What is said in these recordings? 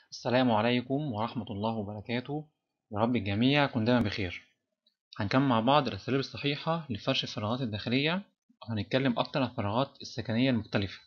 السلام عليكم ورحمة الله وبركاته يا رب الجميع يكون دايما بخير هنكمل مع بعض الأساليب الصحيحة لفرش الفراغات الداخلية وهنتكلم أكتر عن الفراغات السكنية المختلفة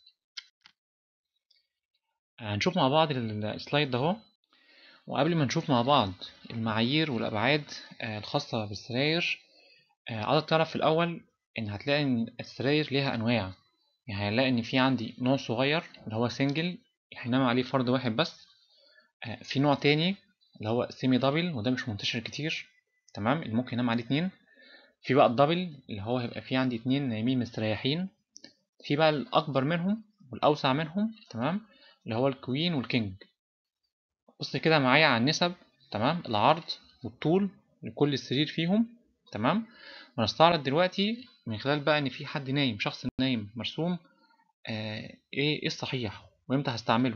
هنشوف مع بعض السلايد ده اهو وقبل ما نشوف مع بعض المعايير والأبعاد الخاصة بالسراير عايزك تعرف في الأول إن هتلاقي إن السراير ليها أنواع يعني هنلاقي إن في عندي نوع صغير اللي هو سنجل هينام عليه فرد واحد بس في نوع تاني اللي هو سيمي دبل وده مش منتشر كتير تمام اللي ممكن ينام عليه اتنين في بقى الدبل اللي هو هيبقى فيه عندي اتنين نايمين مستريحين في بقى الأكبر منهم والأوسع منهم تمام اللي هو الكوين والكينج بص كده معايا على النسب تمام العرض والطول لكل سرير فيهم تمام ونستعرض دلوقتي من خلال بقى ان في حد نايم شخص نايم مرسوم آه ايه ايه الصحيح وامتى هستعمله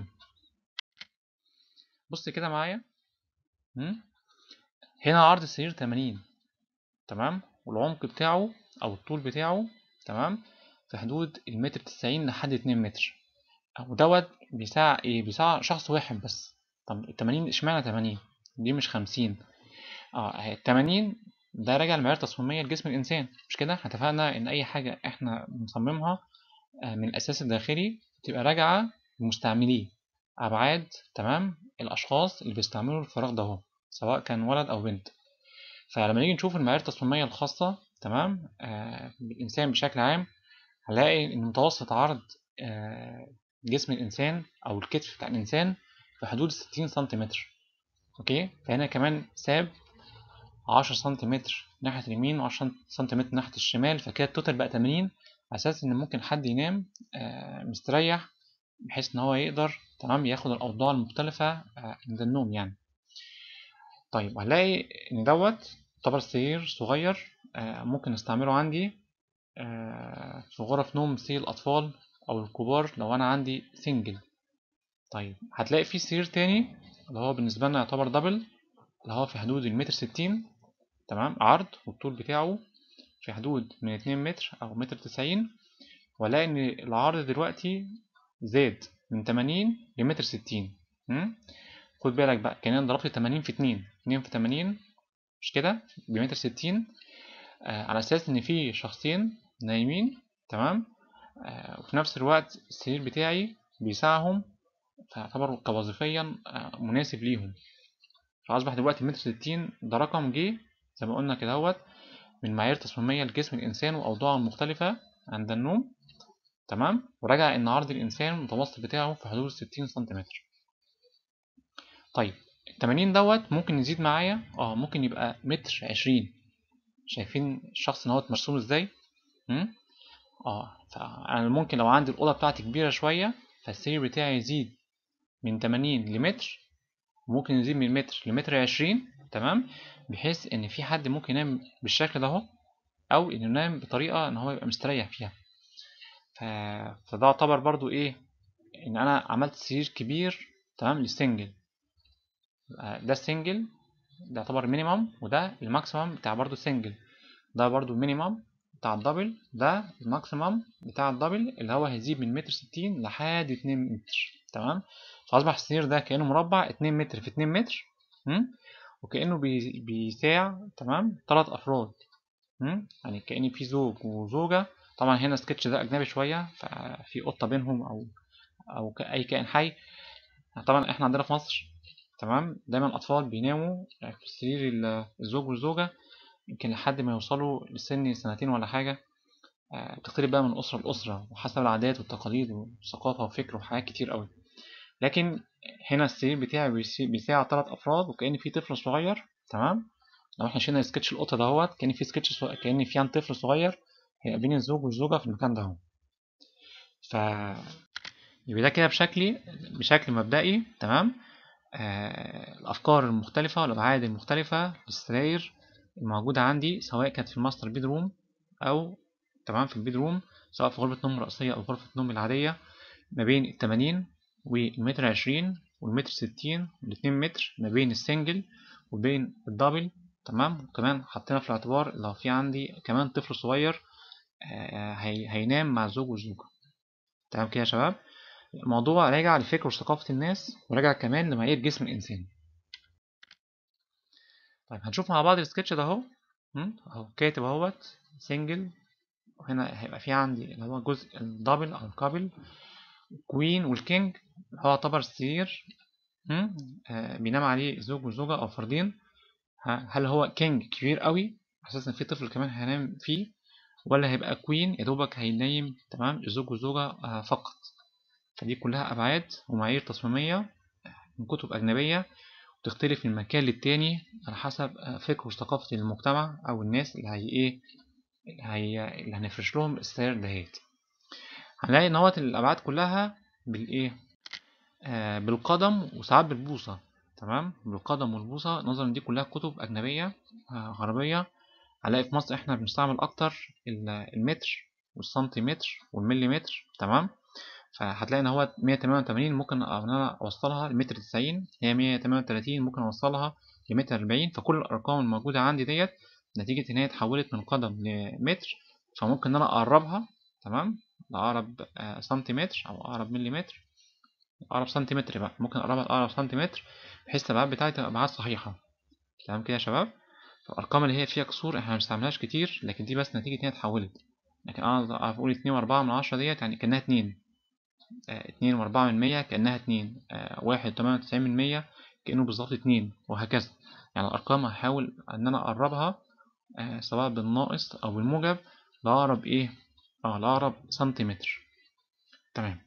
بص كده معايا هنا عرض السرير 80 تمام والعمق بتاعه او الطول بتاعه تمام في حدود المتر تسعين لحد اتنين متر ودوت بيساع ايه بيساع شخص واحد بس طب التمانين اشمعنى تمانين دي مش خمسين اه التمانين ده راجع لمعايير تصميمية لجسم الإنسان مش كده احنا اتفقنا إن أي حاجة احنا بنصممها من الأساس الداخلي تبقى راجعة لمستعمليه أبعاد تمام الأشخاص اللي بيستعملوا الفراغ ده هو سواء كان ولد أو بنت فلما نيجي نشوف المعايير التصميمية الخاصة تمام آه بالإنسان بشكل عام هنلاقي إن متوسط عرض آه جسم الإنسان أو الكتف بتاع الإنسان في حدود ستين سنتيمتر أوكي فهنا كمان ساب عشرة سنتيمتر ناحية اليمين وعشرة سنتيمتر ناحية الشمال فكده التوتال بقى تمانين على أساس إن ممكن حد ينام آه مستريح بحيث إن هو يقدر تمام ياخد الأوضاع المختلفة عند النوم يعني طيب هنلاقي إن دوت يعتبر سرير صغير ممكن نستعمله عندي في غرف نوم سي الأطفال أو الكبار لو أنا عندي سنجل طيب هتلاقي في سرير تاني اللي هو بالنسبة لنا يعتبر دبل اللي هو في حدود المتر ستين تمام عرض والطول بتاعه في حدود من اتنين متر أو متر تسعين وألاقي إن العرض دلوقتي زاد من تمانين لمتر ستين خد بالك بقى كأننا ضربت تمانين في اتنين اتنين في تمانين مش كده بمتر ستين آه على أساس إن في شخصين نايمين تمام آه وفي نفس الوقت السرير بتاعي بيساعهم فيعتبر كوظيفيا آه مناسب ليهم فأصبح دلوقتي متر ستين ده رقم جه زي ما قلنا كده هوت من معايير تصميمية لجسم الإنسان وأوضاعه المختلفة عند النوم تمام ورجع إن عرض الإنسان المتوسط بتاعه في حدود ستين سنتيمتر طيب التمانين دوت ممكن يزيد معايا اه ممكن يبقى متر عشرين شايفين الشخص نوت مرسوم ازاي اه فانا ممكن لو عندي الاوضه بتاعتي كبيره شويه فالسرير بتاعي يزيد من تمانين لمتر ممكن يزيد من متر لمتر عشرين تمام بحيث ان في حد ممكن ينام بالشكل ده اهو او انه ينام بطريقه ان هو يبقى مستريح فيها ف... فده يعتبر برضو ايه ان انا عملت سرير كبير تمام للسنجل ده السنجل ده يعتبر مينيمم وده الماكسيمم بتاع برضو السنجل ده برضو المينيمم بتاع الدبل ده الماكسيمم بتاع الدبل اللي هو هيزيد من متر ستين لحد اتنين متر تمام فأصبح السرير ده كأنه مربع اتنين متر في اتنين متر م? وكأنه بي... بيساع تمام تلات أفراد م? يعني كأن في زوج وزوجة طبعا هنا السكتش ده أجنبي شوية ففي قطة بينهم أو أو أي كائن حي طبعا احنا عندنا في مصر تمام دايما الأطفال بيناموا في سرير الزوج والزوجة يمكن لحد ما يوصلوا لسن سنتين ولا حاجة بتختلف بقى من أسرة لأسرة وحسب العادات والتقاليد والثقافة وفكر وحاجات كتير قوي لكن هنا السرير بتاعي بيساع تلات أفراد وكأن في طفل صغير تمام لو احنا شلنا سكتش القطة دهوت كأن في سكتش صغير كأن في عن طفل صغير هيبقى بين الزوج والزوجة في المكان ده ف يبقى ده كده بشكل بشكل مبدئي تمام آه الأفكار المختلفة والأبعاد المختلفة للسراير الموجودة عندي سواء كانت في الماستر بيدروم أو تمام في البيدروم سواء في غرفة نوم رئيسية أو غرفة النوم العادية ما بين التمانين والمتر عشرين والمتر ستين والاتنين متر ما بين السنجل وبين الدبل تمام وكمان حطينا في الاعتبار لو في عندي كمان طفل صغير آه هي هينام مع زوج وزوجة تمام كده يا شباب الموضوع راجع لفكر وثقافة الناس وراجع كمان لمعايير جسم الإنسان طيب هنشوف مع بعض السكتش ده اهو م? اهو كاتب اهوت سنجل وهنا هيبقى في عندي اللي هو جزء الدبل او الكابل كوين والكينج هو يعتبر سرير م? آه بينام عليه زوج وزوجة او فردين ه- هل هو كينج كبير قوي اساسا في طفل كمان هينام فيه ولا هيبقى كوين يا دوبك هينيم تمام الزوج والزوجة آه فقط فدي كلها ابعاد ومعايير تصميمية من كتب اجنبية وتختلف من مكان للتاني على حسب آه، فكر وثقافة المجتمع او الناس اللي هي ايه اللي, هي اللي هنفرش لهم السير دهيت هنلاقي ان هو الابعاد كلها بالايه آه بالقدم وساعات بالبوصة تمام بالقدم والبوصة نظرا إن دي كلها كتب أجنبية آه غربية هنلاقي في مصر إحنا بنستعمل أكتر ال- المتر والسنتيمتر والمليمتر تمام فهتلاقي إن هو 188 ممكن إن أنا أوصلها لمتر 90 هي 138 ممكن أوصلها لمتر 40 فكل الأرقام الموجودة عندي ديت نتيجة إن هي اتحولت من قدم لمتر فممكن إن أنا أقربها تمام لأقرب آه، سنتيمتر أو أقرب مليمتر أقرب سنتيمتر بقى ممكن أقربها لأقرب سنتيمتر بحيث الأبعاد بتاعتي تبقى أبعاد صحيحة تمام كده يا شباب الأرقام اللي هي فيها كسور إحنا مبنستعملهاش كتير لكن دي بس نتيجة إن هي اتحولت لكن أنا أعرف أقول اتنين وأربعة من عشرة ديت يعني كأنها اتنين آه، اتنين وأربعة من مية كأنها اتنين آه، واحد وتمانية وتسعين من مية كأنه بالظبط اتنين وهكذا يعني الأرقام هحاول إن أنا أقربها آه، سواء بالناقص أو بالموجب لأقرب إيه اه لأقرب سنتيمتر تمام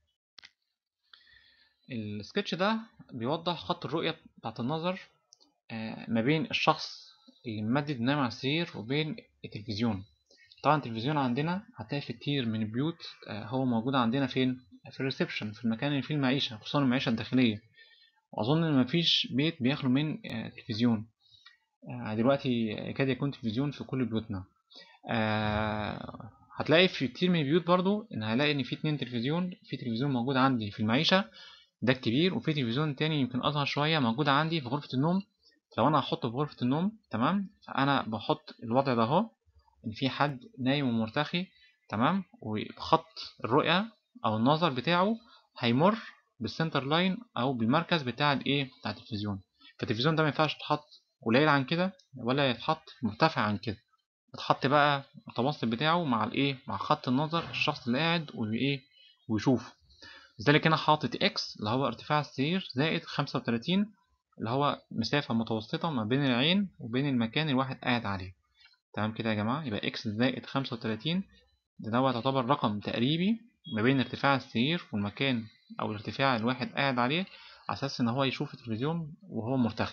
السكتش ده بيوضح خط الرؤية بتاعت النظر آه، ما بين الشخص اللي ممدد نايم على السرير وبين التلفزيون طبعا التلفزيون عندنا هتلاقي في كتير من البيوت آه، هو موجود عندنا فين في الريسبشن في المكان اللي فيه المعيشة خصوصا المعيشة الداخلية وأظن إن مفيش بيت بيخلو من آه، تلفزيون آه، دلوقتي يكاد يكون تلفزيون في كل بيوتنا آه، هتلاقي في كتير من البيوت برضو إن هلاقي إن في اتنين تلفزيون في تلفزيون موجود عندي في المعيشة ده الكبير وفي تلفزيون تاني يمكن أصغر شوية موجود عندي في غرفة النوم لو أنا هحطه في غرفة النوم تمام فأنا بحط الوضع ده أهو إن في حد نايم ومرتخي تمام وخط الرؤية أو النظر بتاعه هيمر بالسنتر لاين أو بالمركز بتاع الإيه بتاع التلفزيون فالتلفزيون ده مينفعش يتحط قليل عن كده ولا يتحط مرتفع عن كده يتحط بقى المتوسط بتاعه مع الإيه مع خط النظر الشخص اللي قاعد وإيه ويشوف لذلك أنا حاطط إكس اللي هو ارتفاع السرير زائد خمسة وتلاتين اللي هو مسافة متوسطة ما بين العين وبين المكان اللي الواحد قاعد عليه تمام كده يا جماعة يبقى إكس زائد خمسة وتلاتين ده دوت يعتبر رقم تقريبي ما بين ارتفاع السرير والمكان أو الارتفاع اللي الواحد قاعد عليه على أساس إن هو يشوف التلفزيون وهو مرتخي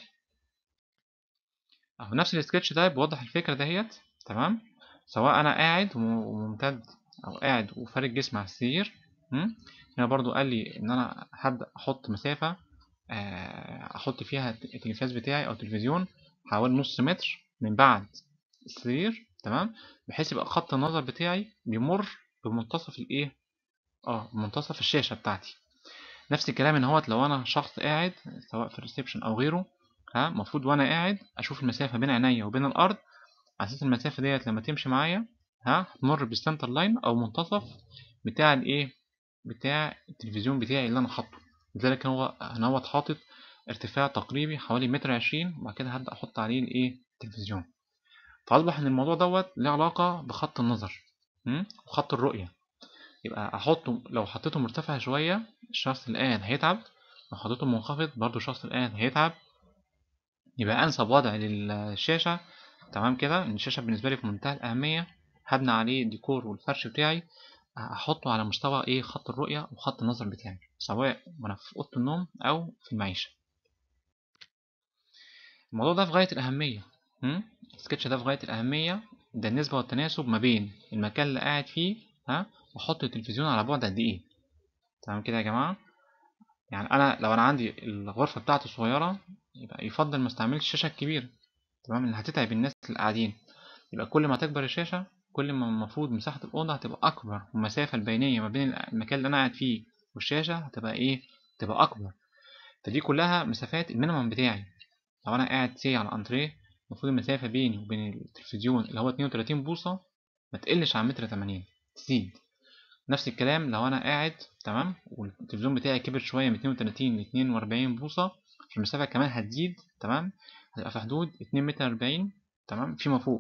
أهو نفس السكتش ده بيوضح الفكرة دهيت تمام سواء أنا قاعد وممتد أو قاعد وفارد جسمي على السرير م? هنا برضو قال لي إن أنا هبدأ أحط مسافة آه، أحط فيها التلفاز بتاعي أو التلفزيون حوالي نص متر من بعد السرير تمام بحيث يبقى خط النظر بتاعي بيمر بمنتصف الايه اه بمنتصف الشاشه بتاعتي نفس الكلام ان هوت لو انا شخص قاعد سواء في الريسبشن او غيره ها المفروض وانا قاعد اشوف المسافه بين عينيا وبين الارض على اساس المسافه ديت لما تمشي معايا ها هتمر بالسنتر لاين او منتصف بتاع الايه بتاع التلفزيون بتاعي اللي انا حاطه لذلك هو انا هو حاطط ارتفاع تقريبي حوالي متر عشرين وبعد كده هبدأ أحط عليه الإيه التلفزيون فأصبح إن الموضوع دوت له علاقة بخط النظر م? وخط الرؤية يبقى أحطه لو حطيته مرتفع شوية الشخص اللي قاعد هيتعب لو حطيته منخفض برضو الشخص اللي قاعد هيتعب يبقى أنسب وضع للشاشة تمام كده إن الشاشة بالنسبة لي في منتهى الأهمية هبني عليه الديكور والفرش بتاعي أحطه على مستوى إيه خط الرؤية وخط النظر بتاعي سواء وأنا في أوضة النوم أو في المعيشة الموضوع ده في غاية الأهمية م? السكتش ده في غاية الأهمية ده النسبة والتناسب ما بين المكان اللي قاعد فيه ها وأحط التلفزيون على بعد قد إيه تمام كده يا جماعة يعني أنا لو أنا عندي الغرفة بتاعتي صغيرة يبقى يفضل ما استعملش الشاشة الكبيرة تمام اللي هتتعب الناس اللي قاعدين يبقى كل ما تكبر الشاشة كل ما المفروض مساحة الأوضة هتبقى أكبر والمسافة البينية ما بين المكان اللي أنا قاعد فيه والشاشة هتبقى إيه تبقى أكبر فدي كلها مسافات المينيمم بتاعي لو أنا قاعد سي على الأنتريه المفروض المسافة بيني وبين التلفزيون اللي هو 32 بوصة ما تقلش عن متر 80 تزيد نفس الكلام لو انا قاعد تمام والتلفزيون بتاعي كبر شويه من 32 ل 42 بوصه المسافه كمان هتزيد تمام هتبقى في حدود 2 متر 40 تمام فيما فوق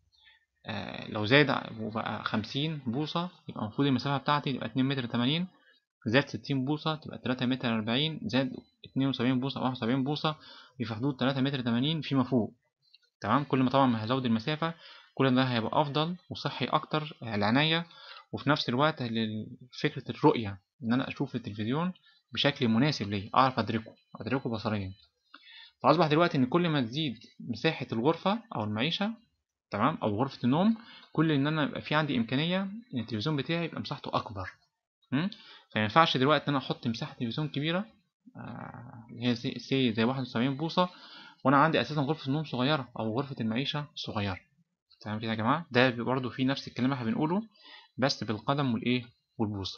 آه لو زاد وبقى 50 بوصه يبقى المفروض المسافه بتاعتي تبقى 2 متر 80 زاد 60 بوصة تبقى 3 متر 40 زاد 72 بوصة أو 71 بوصة في حدود 3 متر 80 فيما فوق تمام كل ما طبعا ما هزود المسافة كل ما ده هيبقى أفضل وصحي أكتر العناية وفي نفس الوقت فكرة الرؤية إن أنا أشوف التلفزيون بشكل مناسب لي أعرف أدركه أدركه بصريا فأصبح دلوقتي إن كل ما تزيد مساحة الغرفة أو المعيشة تمام أو غرفة النوم كل إن أنا يبقى في عندي إمكانية إن التلفزيون بتاعي يبقى مساحته أكبر فما ينفعش دلوقتي ان انا احط مساحه تلفزيون كبيره اللي هي سي زي 71 بوصه وانا عندي اساسا غرفه النوم صغيره او غرفه المعيشه صغيره تمام كده يا جماعه ده برضو في نفس الكلام احنا بنقوله بس بالقدم والايه والبوصه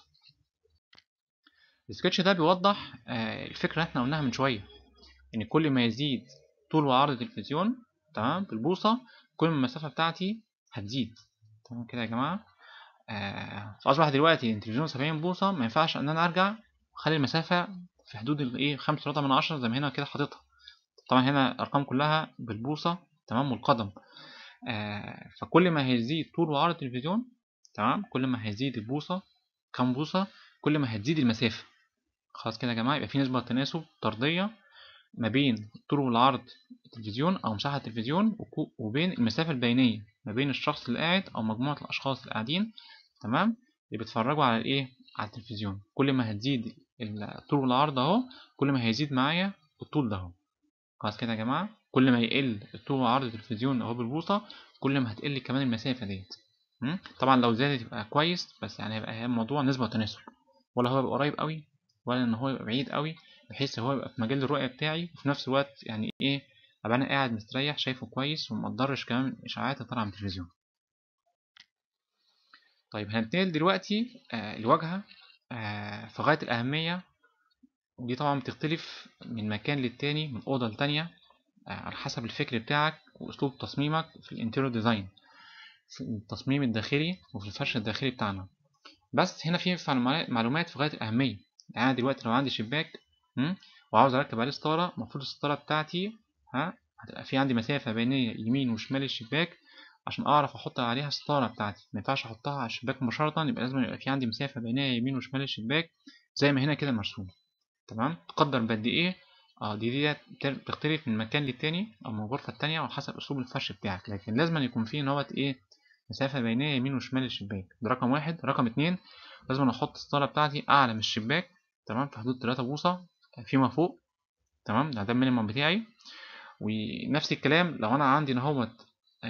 السكتش ده بيوضح الفكره اللي احنا قلناها من شويه ان كل ما يزيد طول وعرض التلفزيون تمام بالبوصه كل ما المسافه بتاعتي هتزيد تمام كده يا جماعه آه فاصبح دلوقتي التلفزيون 70 بوصه ما ينفعش ان انا ارجع واخلي المسافه في حدود الايه 5 من 10 زي ما هنا كده حاططها طبعا هنا الارقام كلها بالبوصه تمام والقدم آه فكل ما هيزيد طول وعرض التلفزيون تمام كل ما هيزيد البوصه كام بوصه كل ما هتزيد المسافه خلاص كده يا جماعه يبقى في نسبه تناسب طرديه ما بين طول والعرض التلفزيون او مساحه التلفزيون وبين المسافه البينيه ما بين الشخص اللي قاعد او مجموعه الاشخاص اللي قاعدين تمام اللي بيتفرجوا على الايه على التلفزيون كل ما هتزيد الطول والعرض اهو كل ما هيزيد معايا الطول ده اهو خلاص كده يا جماعه كل ما يقل الطول وعرض التلفزيون اهو بالبوصه كل ما هتقل كمان المسافه ديت طبعا لو زادت يبقى كويس بس يعني هيبقى الموضوع نسبه وتناسب ولا هو يبقى قريب قوي ولا ان هو يبقى بعيد قوي بحيث هو يبقى في مجال الرؤيه بتاعي وفي نفس الوقت يعني ايه ابقى انا قاعد مستريح شايفه كويس ومقدرش كمان اشعاعات اللي طالعه من التلفزيون طيب هننتقل دلوقتي آه لواجهة آه في غاية الأهمية ودي طبعا بتختلف من مكان للتاني من أوضة لتانية آه على حسب الفكر بتاعك وأسلوب تصميمك في الانتيريور ديزاين في التصميم الداخلي وفي الفرش الداخلي بتاعنا بس هنا في معلومات في غاية الأهمية يعني أنا دلوقتي لو عندي شباك وعاوز أركب عليه ستارة المفروض الستارة بتاعتي ها هتبقى في عندي مسافة بينية يمين وشمال الشباك عشان اعرف احط عليها الستاره بتاعتي ما ينفعش احطها على الشباك مباشره يبقى لازم يبقى في عندي مسافه بينها يمين وشمال الشباك زي ما هنا كده مرسوم تمام تقدر بقد ايه اه دي دي بتختلف من مكان للتاني او من غرفه التانية على حسب اسلوب الفرش بتاعك لكن لازم يكون في نوت ايه مسافه بينها يمين وشمال الشباك ده رقم واحد رقم اتنين لازم احط الستاره بتاعتي اعلى من الشباك تمام في حدود 3 بوصه فيما فوق تمام ده ده المينيمم بتاعي ونفس الكلام لو انا عندي نهوت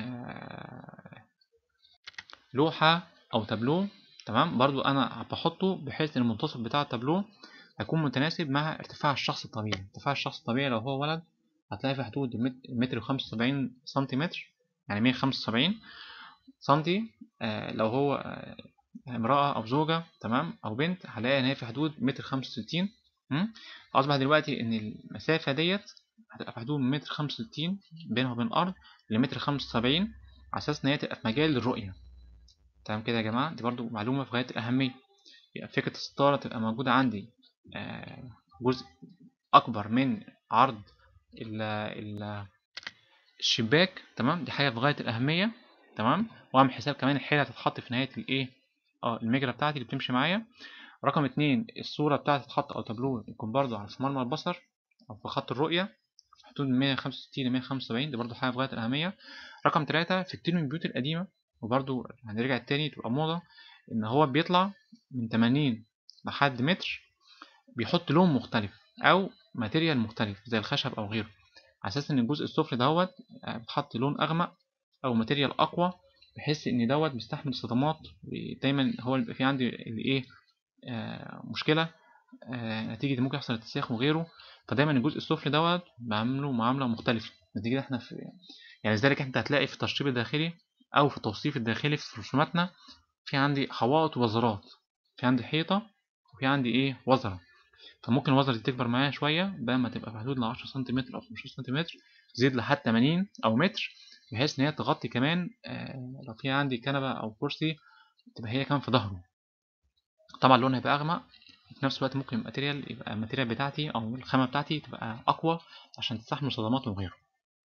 لوحة أو تابلو تمام برضو أنا بحطه بحيث إن المنتصف بتاع التابلو هيكون متناسب مع ارتفاع الشخص الطبيعي ارتفاع الشخص الطبيعي لو هو ولد هتلاقي في حدود متر وخمسة وسبعين سنتيمتر يعني مية خمسة وسبعين سنتي آه لو هو آه امرأة أو زوجة تمام أو بنت هلاقي إن هي في حدود متر خمسة وستين أصبح دلوقتي إن المسافة ديت هتبقى في حدود متر خمسة وستين بينها وبين الأرض لمتر خمسة وسبعين على أساس إن هي تبقى في مجال الرؤية تمام كده يا جماعة دي برضو معلومة في غاية الأهمية يبقى فكرة الستارة تبقى موجودة عندي جزء أكبر من عرض ال ال الشباك تمام دي حاجة في غاية الأهمية تمام وأعمل حساب كمان الحيلة هتتحط في نهاية الإيه اه المجرى بتاعتي اللي بتمشي معايا رقم اتنين الصورة بتاعتي تتحط أو تابلو يكون برضو على مرمى البصر أو في خط الرؤية في حدود 165 ل 175 دي برضو حاجة في غاية الأهمية رقم تلاتة في كتير من البيوت القديمة وبرضو هنرجع تاني تبقى موضة إن هو بيطلع من 80 لحد متر بيحط لون مختلف أو ماتيريال مختلف زي الخشب أو غيره على أساس إن الجزء السفلي دوت بتحط لون أغمق أو ماتيريال أقوى بحيث إن دوت بيستحمل صدمات ودايما هو اللي بيبقى فيه عندي اللي إيه آه مشكلة آه نتيجة ممكن يحصل اتساخ وغيره فدايما الجزء السفلي دوت بعمله معاملة مختلفة نتيجة احنا في يعني لذلك انت هتلاقي في التشطيب الداخلي او في التوصيف الداخلي في رسوماتنا في عندي حوائط ووزرات في عندي حيطة وفي عندي ايه وزرة فممكن الوزرة دي تكبر معايا شوية بدل ما تبقى في حدود ل 10 سنتيمتر أو 15 سنتيمتر تزيد لحد 80 أو متر بحيث إن هي تغطي كمان آه لو في عندي كنبة أو كرسي تبقى هي كمان في ظهره طبعا اللون هيبقى اغمق في نفس الوقت ممكن الماتيريال يبقى الماتيريال بتاعتي او الخامه بتاعتي تبقى اقوى عشان تستحمل صدمات وغيره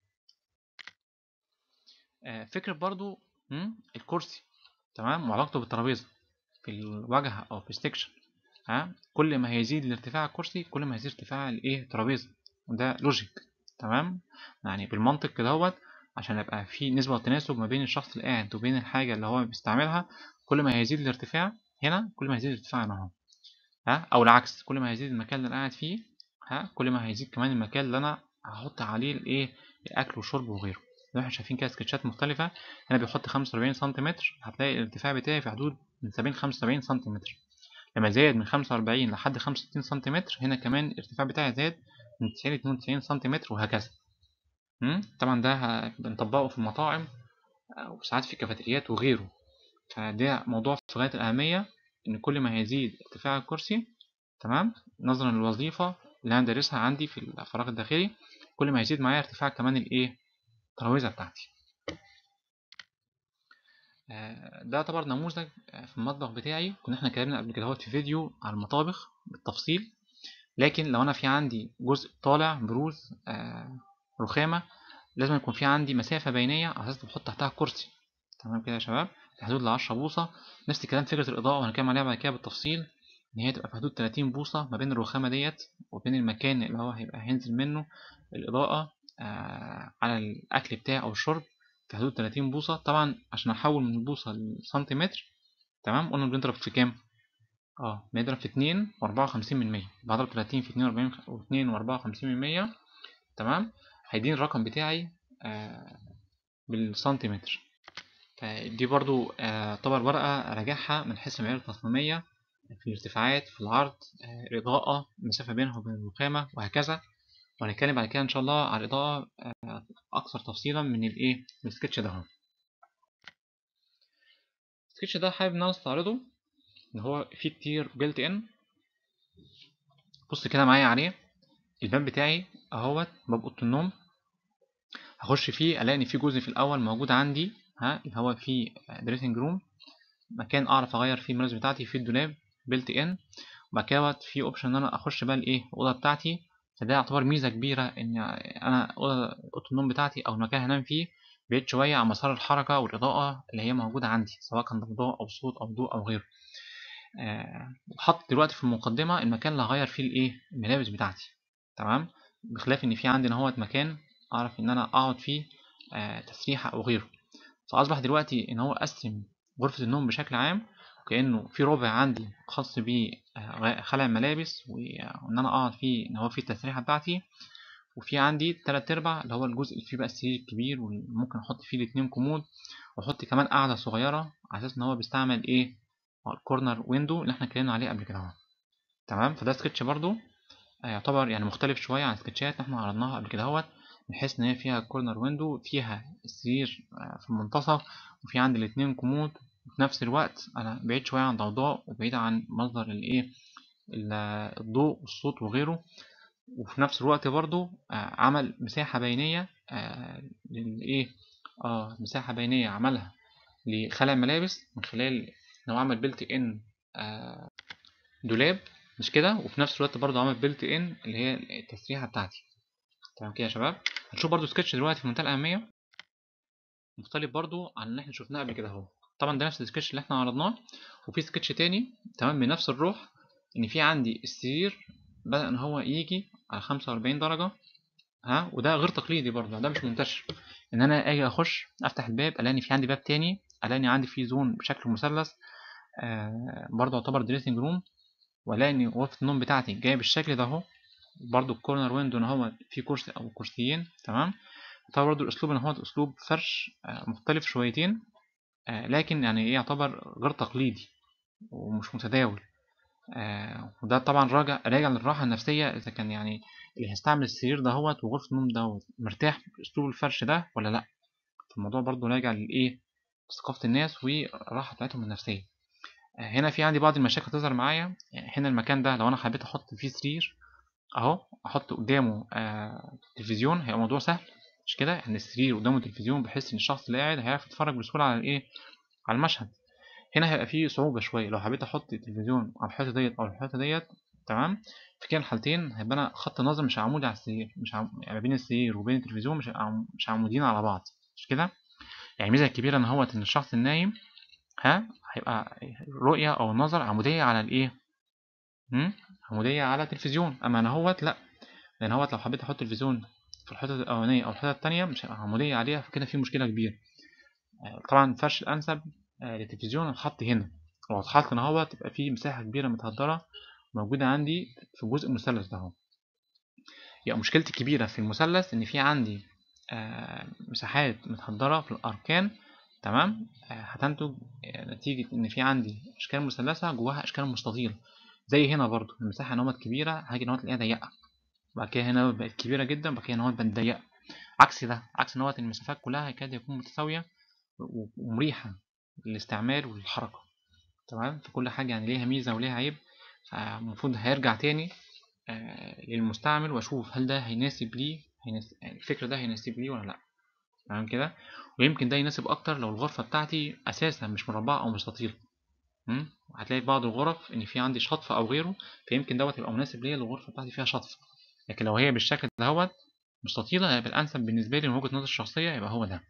آه، فكرة برضو الكرسي تمام وعلاقته بالترابيزة في الواجهة أو في السكشن ها كل ما هيزيد الارتفاع الكرسي كل ما هيزيد ارتفاع الايه الترابيزة وده لوجيك تمام يعني بالمنطق كدهوت عشان يبقى في نسبة تناسب ما بين الشخص اللي قاعد وبين الحاجة اللي هو بيستعملها كل ما هيزيد الارتفاع هنا كل ما هيزيد الارتفاع هنا اهو ها او العكس كل ما هيزيد المكان اللي انا قاعد فيه ها كل ما هيزيد كمان المكان اللي انا هحط عليه الايه الاكل والشرب وغيره زي ما احنا شايفين كده سكتشات مختلفة هنا بيحط 45 سنتيمتر هتلاقي الارتفاع بتاعي في حدود من 70 75 سنتيمتر لما زاد من 45 لحد 65 سنتيمتر هنا كمان الارتفاع بتاعي زاد من 90 ل 92 سنتيمتر وهكذا طبعا ده بنطبقه في المطاعم وساعات في الكافيتريات وغيره فده موضوع في غاية الأهمية إن كل ما هيزيد ارتفاع الكرسي تمام نظرا للوظيفة اللي أنا دارسها عندي في الفراغ الداخلي كل ما هيزيد معايا ارتفاع كمان الإيه الترابيزة بتاعتي ده يعتبر نموذج في المطبخ بتاعي كنا احنا اتكلمنا قبل كده في فيديو على المطابخ بالتفصيل لكن لو انا في عندي جزء طالع بروز رخامة لازم يكون في عندي مسافة بينية على اساس بحط تحتها كرسي تمام كده يا شباب في حدود العشرة بوصة نفس الكلام فكرة الإضاءة وهنتكلم عليها بعد كده بالتفصيل إن هي تبقى في حدود 30 بوصة ما بين الرخامة ديت وبين المكان اللي هو هيبقى هينزل منه الإضاءة آه على الأكل بتاعي أو الشرب في حدود 30 بوصة طبعا عشان أحول من البوصة لسنتيمتر تمام قلنا بنضرب في كام؟ اه بنضرب في اتنين وأربعة وخمسين من مية بضرب تلاتين في اتنين وأربعين واتنين وأربعة وخمسين من مية تمام هيديني الرقم بتاعي آه بالسنتيمتر فدي برضو يعتبر آه ورقة راجعها من حيث المعايير التصميمية في الارتفاعات في العرض آه الإضاءة المسافة بينها وبين الرخامة وهكذا وهنتكلم بعد كده إن شاء الله على الإضاءة أكثر تفصيلا من الإيه من السكتش ده السكتش ده حابب إن أنا أستعرضه إن هو فيه كتير بيلت إن بص كده معايا عليه الباب بتاعي أهوت باب أوضة النوم هخش فيه ألاقي إن في جزء في الأول موجود عندي ها اللي هو فيه دريسنج روم مكان أعرف أغير فيه الملابس بتاعتي في الدولاب بيلت إن وبعد كده في أوبشن إن أنا أخش بقى الإيه الأوضة بتاعتي فده يعتبر ميزة كبيرة إن أنا أوضة النوم بتاعتي أو المكان هنام فيه بعيد شوية عن مسار الحركة والإضاءة اللي هي موجودة عندي سواء كان ضوضاء أو صوت أو ضوء أو غيره أه حط دلوقتي في المقدمة المكان اللي هغير فيه الإيه الملابس بتاعتي تمام بخلاف إن في عندي هوت مكان أعرف إن أنا أقعد فيه أه تسريحة أو غيره فأصبح دلوقتي إن هو قسم غرفة النوم بشكل عام كأنه في ربع عندي خاص بخلع الملابس وإن أنا أقعد فيه إن هو فيه التسريحة بتاعتي وفي عندي تلات أرباع اللي هو الجزء اللي فيه بقى السرير الكبير وممكن أحط فيه الاتنين كومود وأحط كمان قاعدة صغيرة على أساس إن هو بيستعمل إيه الكورنر ويندو اللي إحنا اتكلمنا عليه قبل كده تمام فده سكتش برضو يعتبر يعني مختلف شوية عن السكتشات اللي إحنا عرضناها قبل كده اهوت بحيث إن هي فيها كورنر ويندو فيها السرير في المنتصف وفي عندي الاتنين كومود وفي نفس الوقت أنا بعيد شوية عن ضوضاء وبعيد عن مصدر الإيه الضوء والصوت وغيره وفي نفس الوقت برضو عمل مساحة بينية للإيه آه مساحة بينية عملها لخلع ملابس من خلال إن هو عمل بيلت إن آه دولاب مش كده وفي نفس الوقت برضو عمل بيلت إن اللي هي التسريحة بتاعتي تمام كده يا شباب هنشوف برضو سكتش دلوقتي في منتهى الأهمية مختلف برضو عن اللي احنا شفناه قبل كده اهو طبعا ده نفس السكتش اللي احنا عرضناه وفي سكتش تاني تمام بنفس الروح ان في عندي السرير بدأ ان هو يجي على 45 درجة ها وده غير تقليدي برضه ده مش منتشر ان انا اجي اخش افتح الباب الاقي في عندي باب تاني الاقي عندي فيه زون بشكل مثلث آه برضه يعتبر دريسنج روم والاقي ان غرفة النوم بتاعتي جايه بالشكل ده اهو برضه الكورنر ويندو ان هو فيه كرسي او كرسيين تمام طبعا برضه الاسلوب ان هو اسلوب فرش آه مختلف شويتين آه لكن يعني ايه يعتبر غير تقليدي ومش متداول آه وده طبعا راجع راجع للراحة النفسية إذا كان يعني اللي هيستعمل السرير دهوت وغرفة النوم دوت مرتاح بأسلوب الفرش ده ولا لأ فالموضوع برضو راجع لإيه ثقافة الناس والراحة بتاعتهم النفسية آه هنا في عندي بعض المشاكل تظهر معايا يعني هنا المكان ده لو أنا حبيت أحط فيه سرير أهو أحط قدامه آه تلفزيون هيبقى موضوع سهل مش كده يعني السرير قدامه تلفزيون بحيث إن الشخص اللي قاعد هيعرف يتفرج بسهولة على الإيه على المشهد هنا هيبقى فيه صعوبة شوية لو حبيت أحط التلفزيون على الحيطة ديت أو الحيطة ديت تمام في كلا الحالتين هيبقى أنا خط النظر مش عمودي على السرير مش عم... يعني ما بين السرير وبين التلفزيون مش عم... مش عمودين على بعض مش كده يعني الميزة الكبيرة إن هو إن الشخص النايم ها هيبقى الرؤية أو النظر عمودية على الإيه؟ هم؟ عمودية على التلفزيون أما أنا هوت لأ لأن هوت لو حبيت أحط التلفزيون في الحيطة الأولانية أو الحيطة التانية مش هيبقى عمودية عليها فكده في مشكلة كبيرة طبعا الفرش الأنسب للتلفزيون الخط هنا لو اتحط هنا هو تبقى فيه مساحة كبيرة متهدرة موجودة عندي في جزء المثلث ده اهو يبقى مشكلتي الكبيرة في المثلث إن في عندي آه مساحات متهدرة في الأركان تمام آه هتنتج نتيجة إن في عندي أشكال مثلثة جواها أشكال مستطيلة زي هنا برضو المساحة نوت كبيرة هاجي نوت تلاقيها ضيقة بعد كده هنا بقت كبيرة جدا بعد كده نوت بقت ضيقة عكس ده عكس نوت المسافات كلها يكاد يكون متساوية ومريحة للاستعمال والحركة تمام فكل حاجة يعني ليها ميزة وليها عيب فالمفروض هيرجع تاني آه للمستعمل واشوف هل ده هيناسب ليه هيناسب يعني الفكر ده هيناسب ليه ولا لا تمام كده ويمكن ده يناسب اكتر لو الغرفة بتاعتي اساسا مش مربعة او مستطيلة هتلاقي بعض الغرف ان في عندي شطف او غيره فيمكن دوت يبقى مناسب ليا الغرفة بتاعتي فيها شطف لكن لو هي بالشكل دوت مستطيلة هيبقى الانسب بالنسبة لي من وجهة نظري الشخصية يبقى هو ده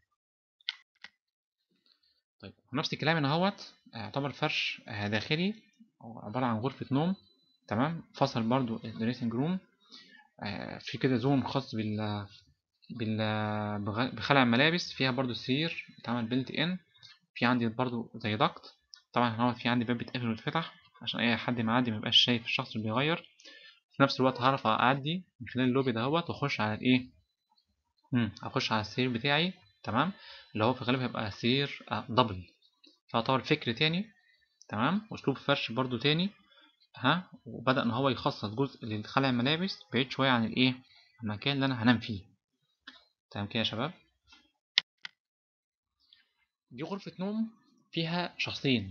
طيب نفس الكلام هنا اهوت يعتبر فرش داخلي عبارة عن غرفة نوم تمام فصل برضو الدريسنج روم في كده زوم خاص بال بال بخلع الملابس فيها برضو سرير اتعمل بيلت ان في عندي برضو زي ضغط طبعا هنا في عندي باب بيتقفل ويتفتح عشان اي حد معدي ميبقاش شايف الشخص اللي بيغير في نفس الوقت هعرف اعدي من خلال اللوبي دهوت واخش على الايه هخش على السرير بتاعي تمام اللي هو في الغالب هيبقى سرير دبل فيعتبر فكر تاني تمام واسلوب فرش برضو تاني ها وبدأ ان هو يخصص جزء لخلع الملابس بعيد شوية عن الايه المكان اللي انا هنام فيه تمام كده يا شباب دي غرفة نوم فيها شخصين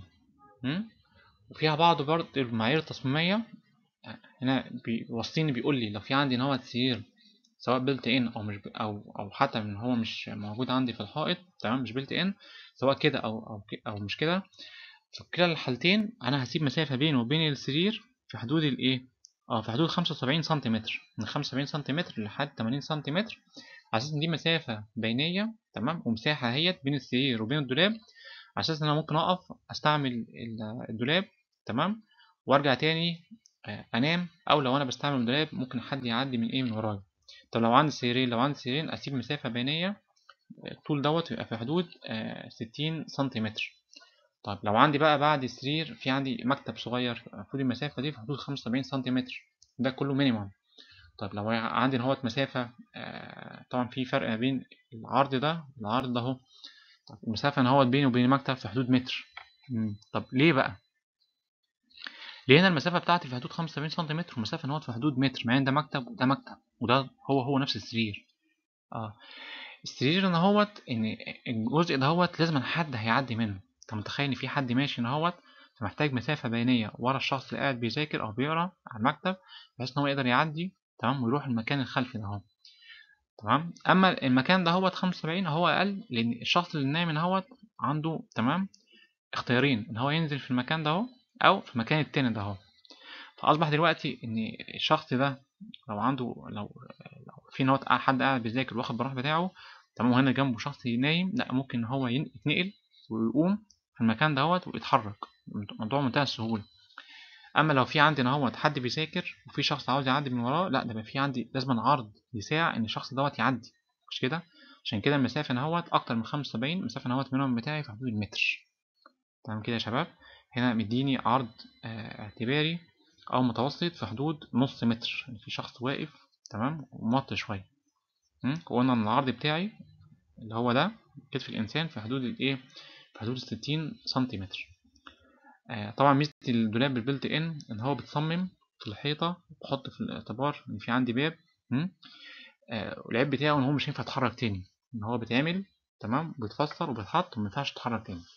وفيها بعض برضه المعايير التصميمية هنا بيوصيني بيقول لي لو في عندي نوع سرير سواء بيلت ان او مش او او حتى ان هو مش موجود عندي في الحائط تمام مش بيلت ان سواء كده او او او مش كده في كلا الحالتين انا هسيب مسافه بينه وبين السرير في حدود الايه اه في حدود 75 سنتيمتر من 75 سنتيمتر لحد 80 سنتيمتر على اساس ان دي مسافه بينيه تمام ومساحه اهيت بين السرير وبين الدولاب على اساس ان انا ممكن اقف استعمل الدولاب تمام وارجع تاني انام او لو انا بستعمل الدولاب ممكن حد يعدي من ايه من ورايا طب لو عندي سريرين لو عندي سريرين اسيب مسافه بينيه الطول دوت يبقى في حدود ستين سنتيمتر طيب لو عندي بقى بعد السرير في عندي مكتب صغير المفروض المسافة دي في حدود خمسة وسبعين سنتيمتر ده كله مينيمم طيب لو عندي هوت مسافة طبعا في فرق ما بين العرض ده العرض ده اهو طب المسافة ان هوت بيني وبين المكتب في حدود متر طب ليه بقى ليه هنا المسافة بتاعتي في حدود خمسة وسبعين سنتيمتر والمسافة ان هوت في حدود متر مع ان ده مكتب وده مكتب وده هو هو نفس السرير اه السرير ان هوت ان الجزء ده هوت لازم حد هيعدي منه انت متخيل ان في حد ماشي ان هوت فمحتاج مسافة بينية ورا الشخص اللي قاعد بيذاكر او بيقرا على المكتب بحيث ان هو يقدر يعدي تمام ويروح المكان الخلفي ده اهو تمام اما المكان ده هوت 75 هو اقل لان الشخص اللي نايم ان هوت عنده تمام اختيارين ان هو ينزل في المكان ده اهو او في المكان التاني ده اهو فاصبح دلوقتي ان الشخص ده لو عنده لو لو في نوت حد قاعد بيذاكر واخد براح بتاعه تمام وهنا جنبه شخص نايم لا ممكن هو يتنقل ويقوم في المكان دوت ويتحرك الموضوع منتهى السهولة أما لو في عندي اهوت حد بيذاكر وفي شخص عاوز يعدي من وراه لا ده في عندي لازم عرض يساع إن الشخص دوت يعدي مش كده عشان كده المسافة اهوت أكتر من خمسة وسبعين المسافة اهوت منهم بتاعي في حدود المتر تمام كده يا شباب هنا مديني عرض اه اعتباري أو متوسط في حدود نص متر يعني في شخص واقف تمام ومط شوية وقلنا إن العرض بتاعي اللي هو ده كتف الإنسان في حدود الإيه في حدود الستين سنتيمتر آه طبعا ميزة الدولاب بالبلت ان ان هو بتصمم في الحيطة بحط في الاعتبار ان في عندي باب آه والعيب بتاعه ان هو مش هينفع يتحرك تاني ان هو بيتعمل تمام بيتفسر وبيتحط ومينفعش يتحرك تاني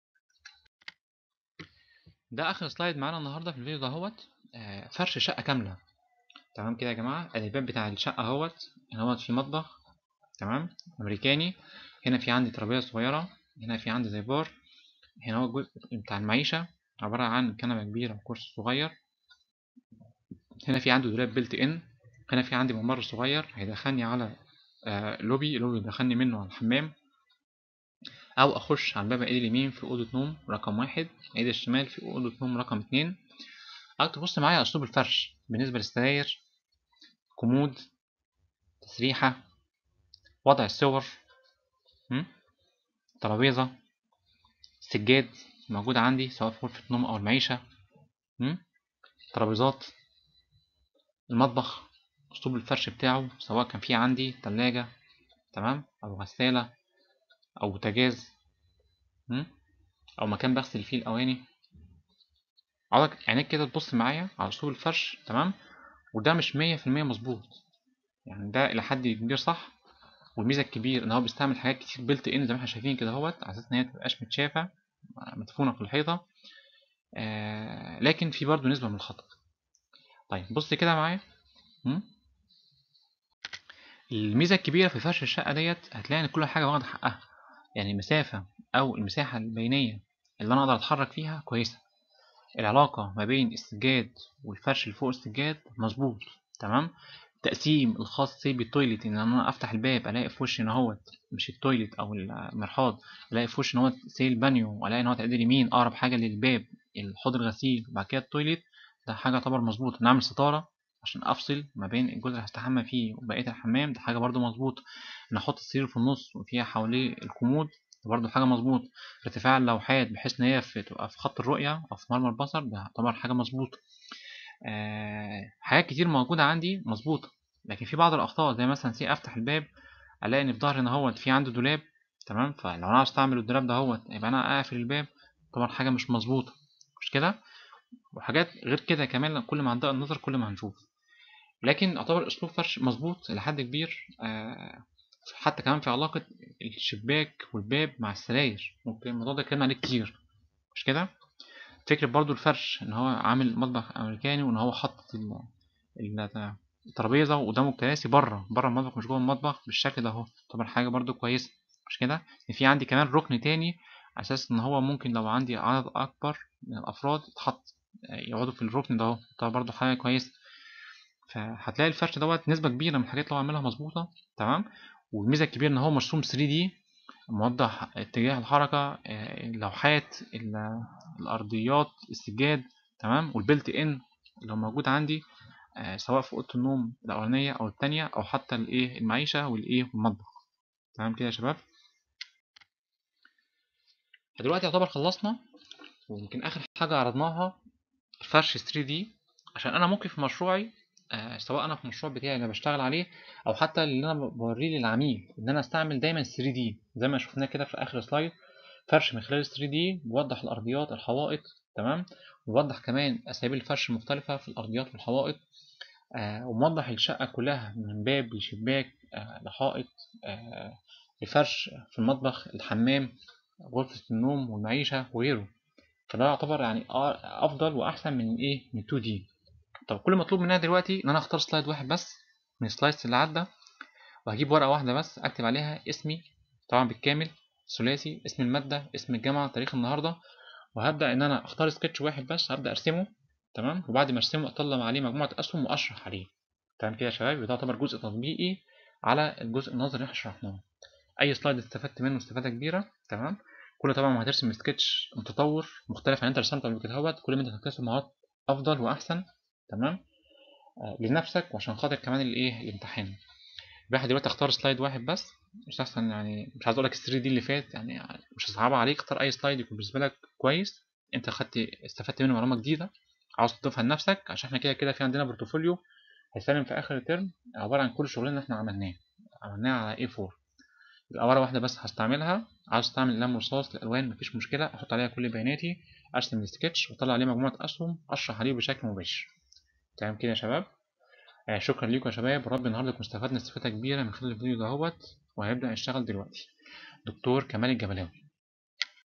ده اخر سلايد معانا النهارده في الفيديو دهوت آه فرش شقة كاملة تمام كده يا جماعة الباب بتاع الشقة اهوت هنا هوت في مطبخ تمام امريكاني هنا في عندي ترابيزة صغيرة هنا في عندي زي بار هنا هو الجزء بتاع المعيشة عبارة عن كنبة كبيرة وكرسي صغير هنا في عنده دولاب بيلت ان هنا في عندي ممر صغير هيدخلني على آه لوبي لوبي يدخلني منه على الحمام او اخش على الباب ايدي اليمين في اوضه نوم رقم واحد ايدي الشمال في اوضه نوم رقم اتنين او تبص معايا على اسلوب الفرش بالنسبه للسراير كومود تسريحه وضع الصور ترابيزه سجاد موجود عندي سواء في غرفه النوم او المعيشه ترابيزات المطبخ اسلوب الفرش بتاعه سواء كان فيه عندي تلاجة تمام او غسالة او بوتاجاز او مكان بغسل فيه الاواني عاوزك عينيك كده تبص معايا على اسلوب الفرش تمام وده مش مية في المية مظبوط يعني ده الى حد كبير صح والميزه الكبير ان هو بيستعمل حاجات كتير بيلت ان زي ما احنا شايفين كده اهوت على اساس ان هي متبقاش متشافه مدفونه في الحيطه آه لكن في برضه نسبه من الخطأ طيب بص كده معايا الميزه الكبيره في فرش الشقه ديت هتلاقي ان كل حاجه واخده حقها يعني المسافه او المساحه البينيه اللي انا اقدر اتحرك فيها كويسه العلاقه ما بين السجاد والفرش اللي فوق السجاد مظبوط تمام التقسيم الخاص بالتويليت ان انا افتح الباب الاقي في وشي ان هوت مش التويليت او المرحاض الاقي في وشي ان هو سي البانيو والاقي ان هو تعديل يمين اقرب حاجه للباب الحوض الغسيل وبعد كده التويليت ده حاجه تعتبر مظبوط نعمل ستاره عشان افصل ما بين الجزء اللي هستحمى فيه وبقيه الحمام ده حاجه برده مظبوط ان احط السرير في النص وفيها حواليه الكومود ده برده حاجه مظبوط ارتفاع اللوحات بحيث ان هي تبقى في خط الرؤيه او في مرمى البصر ده يعتبر حاجه مظبوطه آه حاجات كتير موجوده عندي مظبوطه لكن في بعض الاخطاء زي مثلا سي افتح الباب الاقي ان في ظهر هنا اهوت في عنده دولاب تمام فلو انا عاوز استعمل الدولاب ده اهوت يبقى انا اقفل الباب طبعا حاجه مش مظبوطه مش كده وحاجات غير كده كمان كل ما عندها النظر كل ما هنشوف لكن اعتبر اسلوب فرش مظبوط لحد كبير آه حتى كمان في علاقة الشباك والباب مع السراير ممكن الموضوع ده اتكلمنا عليه كتير مش كده فكرة برضو الفرش ان هو عامل مطبخ امريكاني وان هو حط الترابيزة وقدامه الكراسي بره بره المطبخ مش جوه المطبخ بالشكل ده اهو طبعا حاجة برضو كويسة مش كده في عندي كمان ركن تاني اساس ان هو ممكن لو عندي عدد اكبر من الافراد يتحط يقعدوا في الركن ده اهو طبعا برضو حاجة كويسة فهتلاقي الفرش دوت نسبة كبيرة من الحاجات اللي هو عاملها مظبوطة تمام والميزة الكبيرة ان هو مرسوم 3D موضح اتجاه الحركة اللوحات الارضيات السجاد تمام والبلت ان اللي هو موجود عندي سواء في اوضه النوم الاولانيه او الثانيه او حتى الايه المعيشه والايه والمطبخ تمام كده يا شباب دلوقتي يعتبر خلصنا ويمكن اخر حاجه عرضناها الفرش 3D عشان انا ممكن في مشروعي آه سواء انا في المشروع بتاعي اللي بشتغل عليه او حتى اللي انا بوريه للعميل ان انا استعمل دايما 3D زي ما شفناه كده في اخر سلايد فرش من خلال 3D بيوضح الارضيات الحوائط تمام وبيوضح كمان اساليب الفرش المختلفه في الارضيات والحوائط آه وموضح الشقه كلها من باب لشباك آه لحائط آه لفرش في المطبخ الحمام غرفه النوم والمعيشه وغيره فده يعتبر يعني افضل واحسن من ايه من 2 دي طب كل مطلوب منها دلوقتي ان انا اختار سلايد واحد بس من السلايدز اللي عدى وهجيب ورقه واحده بس اكتب عليها اسمي طبعا بالكامل ثلاثي اسم الماده اسم الجامعه تاريخ النهارده وهبدا ان انا اختار سكتش واحد بس هبدا ارسمه تمام وبعد ما ارسمه اطلع عليه مجموعه اسهم واشرح عليه تمام كده يا شباب ده يعتبر جزء تطبيقي على الجزء النظري اللي احنا شرحناه اي سلايد استفدت منه استفاده كبيره تمام كل طبعا ما هترسم سكتش متطور مختلف عن انت رسمته قبل كده اهوت كل ما انت هتكتسب مهارات افضل واحسن تمام آه لنفسك وعشان خاطر كمان الايه الامتحان يبقى دلوقتي اختار سلايد واحد بس مش احسن يعني مش عايز اقول لك ال 3 دي اللي فات يعني مش هصعبها عليك اختار اي سلايد يكون بالنسبه لك كويس انت خدت استفدت منه معلومه جديده عاوز تضيفها لنفسك عشان احنا كده كده في عندنا بورتفوليو هيسلم في اخر الترم عباره عن كل شغلنا اللي احنا عملناه عملناه على A4 يبقى ورقه واحده بس هستعملها عاوز استعمل قلم رصاص الالوان مفيش مشكله احط عليها كل بياناتي ارسم السكتش واطلع عليه مجموعه اسهم اشرح عليه بشكل مباشر تمام كده يا شباب آه شكرا ليكم يا شباب رب النهارده كنتوا استفدنا استفاده كبيره من خلال الفيديو دهوت وهيبدا يشتغل دلوقتي دكتور كمال الجبلاوي